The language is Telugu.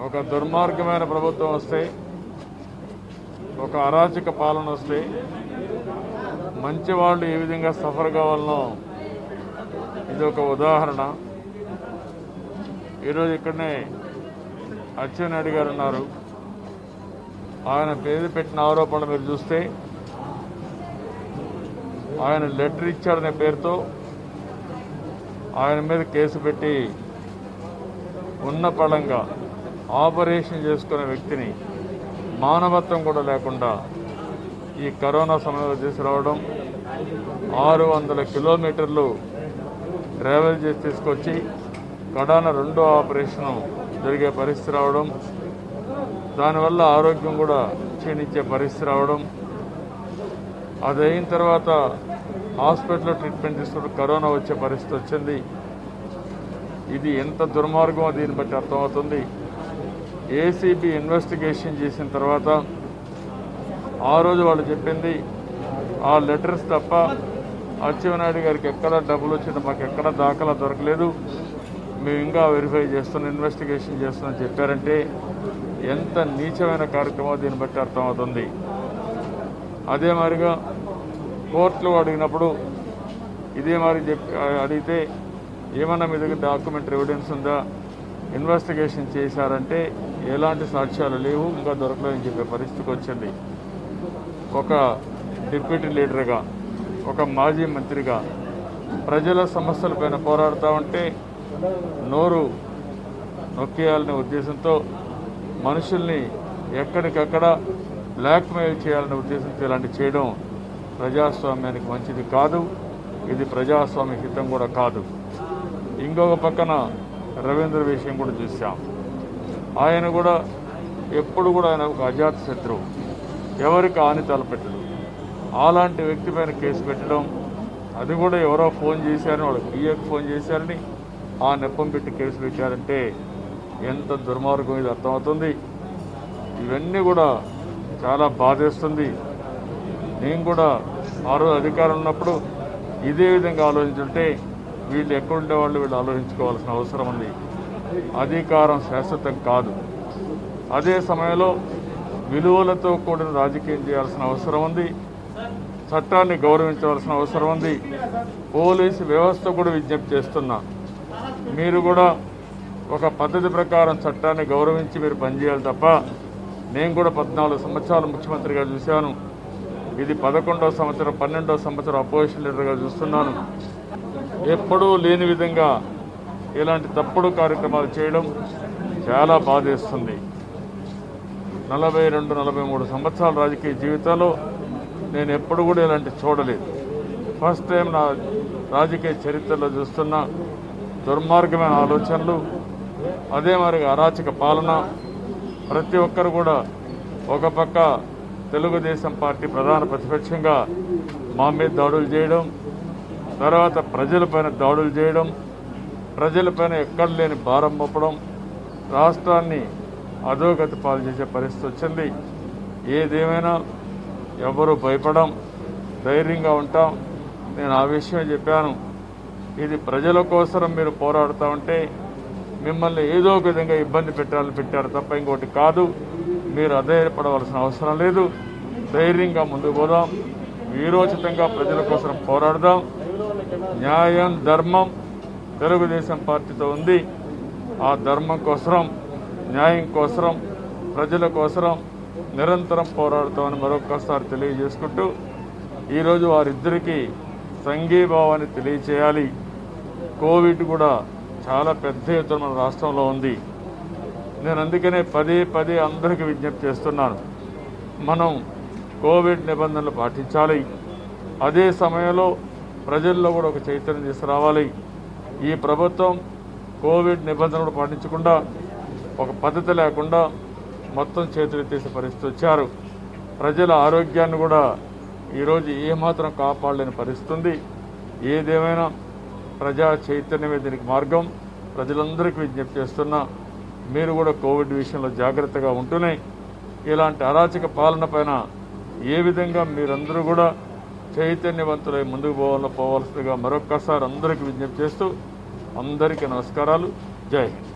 ఒక దుర్మార్గమైన ప్రభుత్వం వస్తే ఒక అరాచక పాలన వస్తే మంచి వాళ్ళు ఏ విధంగా సఫర్ కావాలనో ఇది ఒక ఉదాహరణ ఈరోజు ఇక్కడనే అచ్చెన్నాయుడు గారు ఉన్నారు ఆయన పేరు పెట్టిన ఆరోపణలు మీరు చూస్తే ఆయన లెటర్ ఇచ్చాడనే పేరుతో ఆయన మీద కేసు పెట్టి ఉన్న పళంగా ఆపరేషన్ చేసుకునే వ్యక్తిని మానవత్వం కూడా లేకుండా ఈ కరోనా సమయంలో తీసుకురావడం ఆరు వందల కిలోమీటర్లు ట్రావెల్ చేసి తీసుకొచ్చి కడాన రెండో ఆపరేషను జరిగే పరిస్థితి రావడం దానివల్ల ఆరోగ్యం కూడా క్షీణించే పరిస్థితి రావడం అది అయిన తర్వాత హాస్పిటల్లో ట్రీట్మెంట్ తీసుకుంటూ కరోనా వచ్చే పరిస్థితి వచ్చింది ఇది ఎంత దుర్మార్గమో దీన్ని బట్టి అర్థమవుతుంది ఏసీబీ ఇన్వెస్టిగేషన్ చేసిన తర్వాత ఆ రోజు వాళ్ళు చెప్పింది ఆ లెటర్స్ తప్ప అచ్చెన్నాయుడు గారికి ఎక్కడ డబ్బులు వచ్చిందో మాకు ఎక్కడ దాఖలా దొరకలేదు మేము ఇంకా వెరిఫై చేస్తున్నాం ఇన్వెస్టిగేషన్ చేస్తున్నాం చెప్పారంటే ఎంత నీచమైన కార్యక్రమం దీన్ని బట్టి అర్థమవుతుంది అదే మాదిరిగా కోర్టులో అడిగినప్పుడు ఇదే మరి చెప్పి అడిగితే ఏమన్నా మీ దగ్గర డాక్యుమెంటరీ ఎవిడెన్స్ ఉందా ఇన్వెస్టిగేషన్ చేశారంటే ఎలాంటి సాక్ష్యాలు లేవు ఇంకా దొరకలేదని చెప్పే పరిస్థితికి వచ్చింది ఒక డిప్యూటీ లీడర్గా ఒక మాజీ మంత్రిగా ప్రజల సమస్యలపైన పోరాడుతూ ఉంటే నోరు నొక్కేయాలనే ఉద్దేశంతో మనుషుల్ని ఎక్కడికక్కడ బ్లాక్మెయిల్ చేయాలనే ఉద్దేశంతో ఇలాంటి చేయడం ప్రజాస్వామ్యానికి మంచిది కాదు ఇది ప్రజాస్వామ్య హితం కూడా కాదు ఇంకొక పక్కన రవీంద్ర విషయం కూడా చూసాం ఆయన కూడా ఎప్పుడు కూడా ఆయన ఒక అజాత శత్రువు ఎవరికి హాని తలపెట్టడు అలాంటి వ్యక్తి పైన కేసు పెట్టడం అది కూడా ఎవరో ఫోన్ చేశారని వాళ్ళకి పిఏకి ఫోన్ చేశారని ఆ నెప్పం పెట్టి కేసు పెట్టారంటే ఎంత దుర్మార్గం ఇది అర్థమవుతుంది ఇవన్నీ కూడా చాలా బాధేస్తుంది నేను కూడా ఆ రోజు అధికారం ఉన్నప్పుడు ఇదే విధంగా ఆలోచించుంటే వీళ్ళు ఎక్కడుండే వాళ్ళు వీళ్ళు ఆలోచించుకోవాల్సిన అవసరం ఉంది అధికారం శాశ్వతం కాదు అదే సమయంలో విలువలతో కూడిన రాజకీయం చేయాల్సిన అవసరం ఉంది చట్టాన్ని గౌరవించవలసిన అవసరం ఉంది పోలీసు వ్యవస్థ కూడా విజ్ఞప్తి చేస్తున్నా మీరు కూడా ఒక పద్ధతి ప్రకారం చట్టాన్ని గౌరవించి మీరు పనిచేయాలి తప్ప నేను కూడా పద్నాలుగు సంవత్సరాలు ముఖ్యమంత్రిగా చూశాను ఇది పదకొండవ సంవత్సరం పన్నెండవ సంవత్సరం అపోజిషన్ లీడర్గా చూస్తున్నాను ఎప్పుడూ లేని విధంగా ఇలాంటి తప్పుడు కార్యక్రమాలు చేయడం చాలా బాధేస్తుంది నలభై రెండు నలభై మూడు సంవత్సరాల రాజకీయ జీవితంలో నేను ఎప్పుడు కూడా ఇలాంటి చూడలేదు ఫస్ట్ టైం నా రాజకీయ చరిత్రలో చూస్తున్న దుర్మార్గమైన ఆలోచనలు అదే మరి అరాచక పాలన ప్రతి ఒక్కరు కూడా ఒక పక్క తెలుగుదేశం పార్టీ ప్రధాన ప్రతిపక్షంగా మా మీద దాడులు చేయడం తర్వాత ప్రజలపైన దాడులు చేయడం ప్రజలపైన ఎక్కడ లేని భారం మోపడం రాష్ట్రాన్ని అధోగతి పాలు చేసే పరిస్థితి వచ్చింది ఏదేమైనా ఎవరు భయపడం ధైర్యంగా ఉంటాం నేను ఆ విషయం చెప్పాను ఇది ప్రజల కోసం మీరు పోరాడుతూ ఉంటే మిమ్మల్ని ఏదో ఒక విధంగా ఇబ్బంది పెట్టాలని పెట్టారు తప్ప ఇంకోటి కాదు మీరు అధైర్యపడవలసిన అవసరం లేదు ధైర్యంగా ముందుకు పోదాం వీరోచితంగా ప్రజల కోసం పోరాడదాం న్యాయం ధర్మం తెలుగుదేశం పార్టీతో ఉంది ఆ ధర్మం కోసం న్యాయం కోసం ప్రజల కోసం నిరంతరం పోరాడుతామని మరొకసారి తెలియజేసుకుంటూ ఈరోజు వారిద్దరికీ సంఘీభావాన్ని తెలియచేయాలి కోవిడ్ కూడా చాలా పెద్ద ఎత్తున మన రాష్ట్రంలో ఉంది నేను అందుకనే పదే పదే అందరికీ విజ్ఞప్తి చేస్తున్నాను మనం కోవిడ్ నిబంధనలు పాటించాలి అదే సమయంలో ప్రజల్లో కూడా ఒక చైతన్యం తీసుకురావాలి ఈ ప్రభుత్వం కోవిడ్ నిబంధనలు పాటించకుండా ఒక పద్ధతి లేకుండా మొత్తం చేతులు ఎత్తేసే పరిస్థితి వచ్చారు ప్రజల ఆరోగ్యాన్ని కూడా ఈరోజు ఏమాత్రం కాపాడలేని పరిస్థితి ఉంది ఏదేమైనా ప్రజా చైతన్యమే దీనికి మార్గం ప్రజలందరికీ విజ్ఞప్తి చేస్తున్నా మీరు కూడా కోవిడ్ విషయంలో జాగ్రత్తగా ఉంటూనే ఇలాంటి అరాచక పాలన పైన ఏ విధంగా మీరందరూ కూడా చైతన్యవంతులై ముందుకు పోవాలో పోవాల్సిందిగా మరొక్కసారి అందరికీ విజ్ఞప్తి చేస్తూ అందరికీ నమస్కారాలు జై హింద్